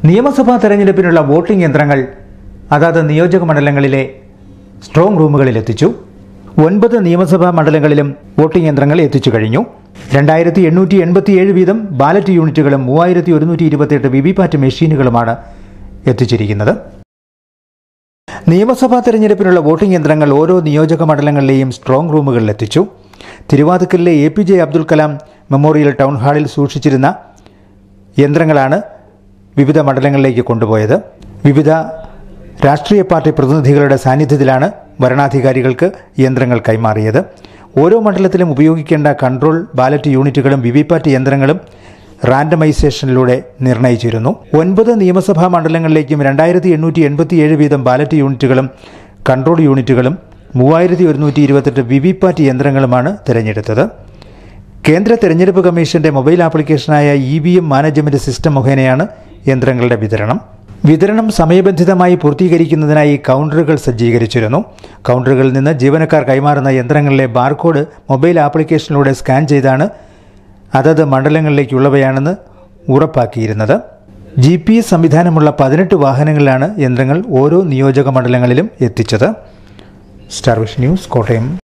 നിയമസഭാ തെരഞ്ഞെടുപ്പിനുള്ള വോട്ടിംഗ് യന്ത്രങ്ങൾ അതാത് നിയോജക മണ്ഡലങ്ങളിലെ സ്ട്രോങ് റൂമുകളിൽ എത്തിച്ചു ഒൻപത് നിയമസഭാ മണ്ഡലങ്ങളിലും വോട്ടിംഗ് യന്ത്രങ്ങൾ എത്തിച്ചു കഴിഞ്ഞു രണ്ടായിരത്തി എണ്ണൂറ്റി എൺപത്തിയേഴ് വീതം ബാലറ്റ് യൂണിറ്റുകളും മൂവായിരത്തി ഒരുന്നൂറ്റി ഇരുപത്തിയെട്ട് വി വി പാറ്റ് മെഷീനുകളുമാണ് എത്തിച്ചിരിക്കുന്നത് നിയമസഭാ തെരഞ്ഞെടുപ്പിനുള്ള വോട്ടിംഗ് യന്ത്രങ്ങൾ ഓരോ നിയോജക മണ്ഡലങ്ങളിലെയും സ്ട്രോങ് റൂമുകളിൽ എത്തിച്ചു തിരുവാതുക്കലിലെ A P J Abdul Kalam memorial town ഹാളിൽ സൂക്ഷിച്ചിരുന്ന യന്ത്രങ്ങളാണ് വിവിധ മണ്ഡലങ്ങളിലേക്ക് കൊണ്ടുപോയത് വിവിധ രാഷ്ട്രീയ പാർട്ടി പ്രതിനിധികളുടെ സാന്നിധ്യത്തിലാണ് വരണാധികാരികൾക്ക് യന്ത്രങ്ങൾ കൈമാറിയത് ഓരോ മണ്ഡലത്തിലും ഉപയോഗിക്കേണ്ട കൺട്രോൾ ബാലറ്റ് യൂണിറ്റുകളും വിവിപാറ്റ് യന്ത്രങ്ങളും റാൻഡമൈസേഷനിലൂടെ നിർണയിച്ചിരുന്നു ഒൻപത് നിയമസഭാ മണ്ഡലങ്ങളിലേക്കും രണ്ടായിരത്തി എണ്ണൂറ്റി എൺപത്തിയേഴ് വീതം ബാലറ്റ് യൂണിറ്റുകളും കൺട്രോൾ യൂണിറ്റുകളും മൂവായിരത്തി ഒരുന്നൂറ്റി ഇരുപത്തെട്ട് വിവിപാറ്റ് യന്ത്രങ്ങളുമാണ് തിരഞ്ഞെടുത്തത് കേന്ദ്ര തെരഞ്ഞെടുപ്പ് കമ്മീഷന്റെ മൊബൈൽ ആപ്ലിക്കേഷനായ E V M management system മുഖേനയാണ് യന്ത്രങ്ങളുടെ വിതരണം വിതരണം സമയബന്ധിതമായി പൂർത്തീകരിക്കുന്നതിനായി കൗണ്ടറുകൾ സജ്ജീകരിച്ചിരുന്നു കൗണ്ടറുകളിൽ നിന്ന് ജീവനക്കാർ കൈമാറുന്ന യന്ത്രങ്ങളിലെ ബാർകോഡ് മൊബൈൽ ആപ്ലിക്കേഷനിലൂടെ സ്കാൻ ചെയ്താണ് അതത് മണ്ഡലങ്ങളിലേക്കുള്ളവയാണെന്ന് ഉറപ്പാക്കിയിരുന്നത് ജി പി എസ് സംവിധാനമുള്ള പതിനെട്ട് വാഹനങ്ങളിലാണ് യന്ത്രങ്ങൾ ഓരോ നിയോജക മണ്ഡലങ്ങളിലും എത്തിച്ചത് സ്റ്റാർ വിഷൻ ന്യൂസ് കോട്ടയം